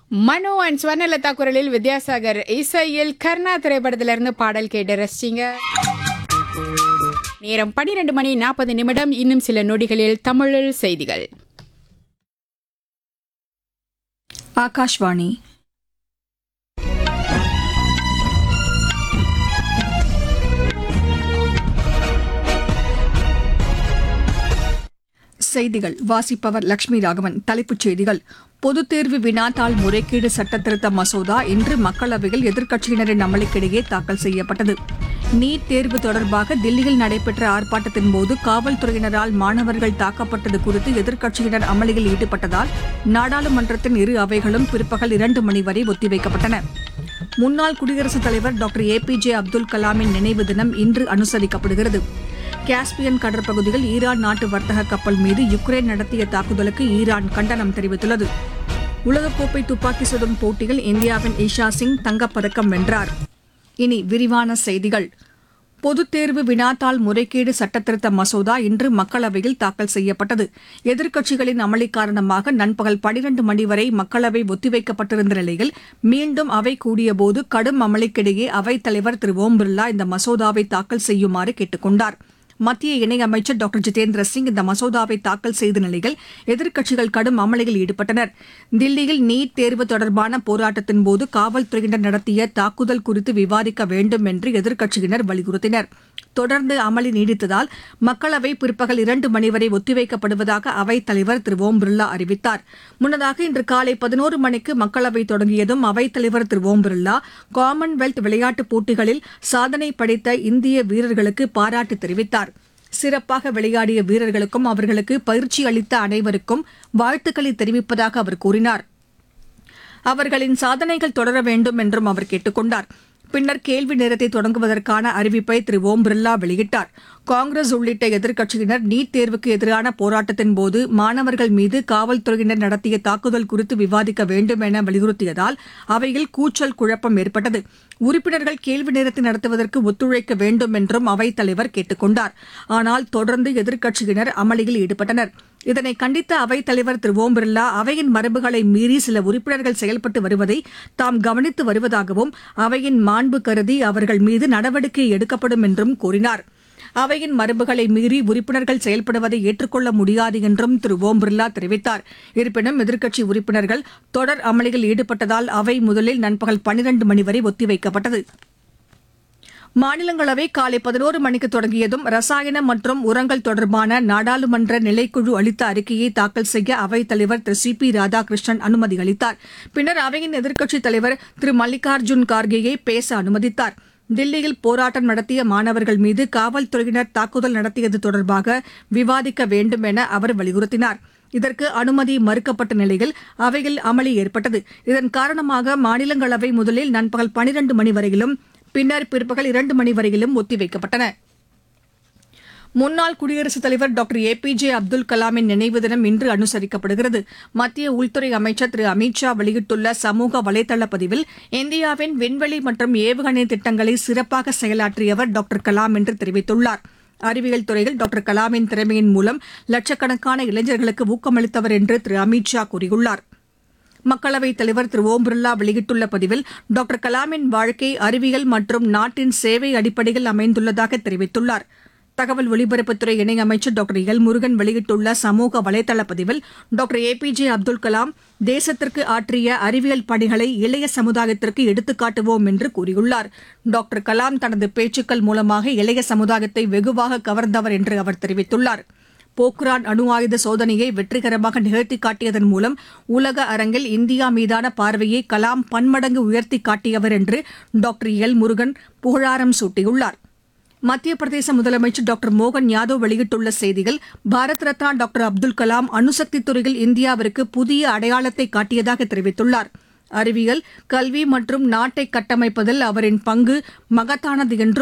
மனோ and Swarnalatha குரலில் வித்யாசாகர் இசையில் கர்ணா திரைப்படத்திலிருந்து பாடல் கேட்டு ரசிச்சிங்க நேரம் பன்னிரண்டு மணி நாற்பது நிமிடம் இன்னும் சில நொடிகளில் தமிழில் செய்திகள் ஆகாஷ்வாணி செய்திகள் வாசிப்பவர் லட்சுமி ராகவன் தலைப்புச் செய்திகள் பொதுத் தேர்வு வினாத்தாள் முறைகேடு சட்டத்திருத்த மசோதா இன்று மக்களவையில் எதிர்க்கட்சியினரின் அமளிக்கிடையே தாக்கல் செய்யப்பட்டது நீட் தேர்வு தொடர்பாக தில்லியில் நடைபெற்ற ஆர்ப்பாட்டத்தின் போது காவல்துறையினரால் மாணவர்கள் தாக்கப்பட்டது குறித்து எதிர்க்கட்சியினர் அமளியில் ஈடுபட்டதால் நாடாளுமன்றத்தின் இரு அவைகளும் பிற்பகல் இரண்டு மணி வரை ஒத்திவைக்கப்பட்டன முன்னாள் குடியரசுத் தலைவர் doctor A P J Abdul கலாமின் நினைவு தினம் இன்று அனுசரிக்கப்படுகிறது காஸ்பியன் கடற்பகுதியில் ஈரான் நாட்டு வர்த்தக கப்பல் மீது யுக்ரைன் நடத்திய தாக்குதலுக்கு ஈரான் கண்டனம் தெரிவித்துள்ளது உலகக்கோப்பை துப்பாக்கி சுடும் போட்டியில் இந்தியாவின் ஈஷா சிங் தங்கப்பதக்கம் வென்றார் இனி விரிவான செய்திகள் பொதுத் தேர்வு வினாத்தாள் முறைகேடு சட்டத்திருத்த மசோதா இன்று மக்களவையில் தாக்கல் செய்யப்பட்டது எதிர்க்கட்சிகளின் அமளி காரணமாக நண்பகல் பனிரண்டு மணி வரை மக்களவை ஒத்திவைக்கப்பட்டிருந்த நிலையில் மீண்டும் அவை கூடியபோது கடும் அமளிக்கிடையே அவைத் தலைவர் திரு ஓம் பிர்லா இந்த மசோதாவை தாக்கல் செய்யுமாறு கேட்டுக் கொண்டார் மத்திய இணையமைச்சர் டாக்டர் ஜிதேந்திர சிங் இந்த மசோதாவை தாக்கல் செய்த நிலையில் எதிர்க்கட்சிகள் கடும் அமளியில் ஈடுபட்டனர் தில்லியில் நீட் தேர்வு தொடர்பான போராட்டத்தின் போது காவல்துறையினர் நடத்திய தாக்குதல் குறித்து விவாதிக்க வேண்டும் என்று எதிர்க்கட்சியினர் வலியுறுத்தினர் தொடர்ந்து அமளி நீடித்ததால் மக்களவை பிற்பகல் இரண்டு மணி வரை ஒத்திவைக்கப்படுவதாக அவைத் தலைவர் திரு ஓம் பிர்லா அறிவித்தார் முன்னதாக இன்று காலை பதினோரு மணிக்கு மக்களவை தொடங்கியதும் அவைத் தலைவர் திரு ஓம் பிர்லா காமன்வெல்த் விளையாட்டுப் போட்டிகளில் சாதனை படைத்த இந்திய வீரர்களுக்கு பாராட்டு தெரிவித்தார் சிறப்பாக விளையாடிய வீரர்களுக்கும் அவர்களுக்கு பயிற்சி அளித்த அனைவருக்கும் வாழ்த்துக்களை தெரிவிப்பதாக அவர் கூறினார் அவர்களின் சாதனைகள் தொடர வேண்டும் என்றும் அவர் கேட்டுக் கொண்டார் பின்னர் கேள்வி நேரத்தை தொடங்குவதற்கான அறிவிப்பை திரு ஓம் பிர்லா வெளியிட்டார் காங்கிரஸ் உள்ளிட்ட எதிர்க்கட்சியினர் நீட் தேர்வுக்கு எதிரான போராட்டத்தின் போது மாணவர்கள் மீது காவல்துறையினர் நடத்திய தாக்குதல் குறித்து விவாதிக்க வேண்டும் என வலியுறுத்தியதால் அவையில் கூச்சல் குழப்பம் ஏற்பட்டது உறுப்பினர்கள் கேள்வி நேரத்தை நடத்துவதற்கு ஒத்துழைக்க வேண்டும் என்றும் அவைத் தலைவர் கேட்டுக் கொண்டார் ஆனால் தொடர்ந்து எதிர்க்கட்சியினர் அமளியில் ஈடுபட்டனர் இதனை கண்டித்த அவைத் தலைவர் திரு ஓம் பிர்லா அவையின் மரபுகளை மீறி சில உறுப்பினர்கள் செயல்பட்டு வருவதை தாம் கவனித்து வருவதாகவும் அவையின் மாண்பு கருதி அவர்கள் மீது நடவடிக்கை எடுக்கப்படும் என்றும் கூறினார் அவையின் மரபுகளை மீறி உறுப்பினர்கள் செயல்படுவதை ஏற்றுக்கொள்ள முடியாது என்றும் திரு ஓம் பிர்லா தெரிவித்தார் இருப்பினும் எதிர்க்கட்சி உறுப்பினர்கள் தொடர் அமளியில் ஈடுபட்டதால் அவை முதலில் நண்பகல் பனிரண்டு மணி வரை ஒத்திவைக்கப்பட்டது மாநிலங்களவை காலை பதினோரு மணிக்கு தொடங்கியதும் ரசாயனம் மற்றும் உரங்கள் தொடர்பான நாடாளுமன்ற நிலைக்குழு அளித்த அறிக்கையை தாக்கல் செய்ய அவைத் தலைவர் திரு சி பி ராதாகிருஷ்ணன் அனுமதி அளித்தார் பின்னர் அவையின் எதிர்க்கட்சித் தலைவர் திரு மல்லிகார்ஜுன் கார்கேயை பேச அனுமதித்தார் தில்லியில் போராட்டம் நடத்திய மாணவர்கள் மீது காவல்துறையினர் தாக்குதல் நடத்தியது தொடர்பாக விவாதிக்க வேண்டும் என அவர் வலியுறுத்தினார் இதற்கு அனுமதி மறுக்கப்பட்ட நிலையில் அவையில் அமளி ஏற்பட்டது இதன் காரணமாக மாநிலங்களவை முதலில் நண்பகல் பனிரண்டு மணி வரையிலும் பின்னர் பிற்பகல் இரண்டு மணி வரையிலும் ஒத்திவைக்கப்பட்டன முன்னாள் குடியரசுத் தலைவர் doctor A P J Abdul கலாமின் நினைவு தினம் இன்று அனுசரிக்கப்படுகிறது மத்திய உள்துறை அமைச்சர் திரு அமித் ஷா வெளியிட்டுள்ள சமூக வலைதள பதிவில் இந்தியாவின் விண்வெளி மற்றும் ஏவுகணை திட்டங்களை சிறப்பாக செயலாற்றியவர் டாக்டர் கலாம் என்று தெரிவித்துள்ளார் அறிவியல் துறையில் டாக்டர் கலாமின் திறமையின் மூலம் லட்சக்கணக்கான இளைஞர்களுக்கு ஊக்கமளித்தவர் என்று திரு அமித் ஷா கூறியுள்ளார் மக்களவைத் தலைவர் திரு ஓம் பிர்லா வெளியிட்டுள்ள பதிவில் டாக்டர் கலாமின் வாழ்க்கை அறிவியல் மற்றும் நாட்டின் சேவை அடிப்படையில் அமைந்துள்ளதாக தெரிவித்துள்ளார் தகவல் ஒலிபரப்புத்துறை இணையமைச்சர் டாக்டர் எல் முருகன் வெளியிட்டுள்ள சமூக வலைதள பதிவில் doctor A P J Abdul Kalam தேசத்திற்கு ஆற்றிய அறிவியல் பணிகளை இளைய சமுதாயத்திற்கு எடுத்துக்காட்டுவோம் என்று கூறியுள்ளார் டாக்டர் கலாம் தனது பேச்சுக்கள் மூலமாக இளைய சமுதாயத்தை வெகுவாக கவர்ந்தவர் என்று அவர் தெரிவித்துள்ளார் போக்ரான் அணு ஆயுத சோதனையை வெற்றிகரமாக நிகழ்த்தி காட்டியதன் மூலம் உலக அரங்கில் இந்தியா மீதான பார்வையை கலாம் பன்மடங்கு உயர்த்தி காட்டியவர் என்று டாக்டர் எல் முருகன் புகழாரம் சூட்டியுள்ளார் மத்திய பிரதேச முதலமைச்சர் டாக்டர் மோகன் யாதவ் வெளியிட்டுள்ள செய்தியில் பாரத் ரத்னா டாக்டர் அப்துல் கலாம் அணுசக்தி துறையில் இந்தியாவிற்கு புதிய அடையாளத்தை காட்டியதாக தெரிவித்துள்ளார் அறிவியல் கல்வி மற்றும் நாட்டை கட்டமைப்பதில் அவரின் பங்கு மகத்தானது என்றும்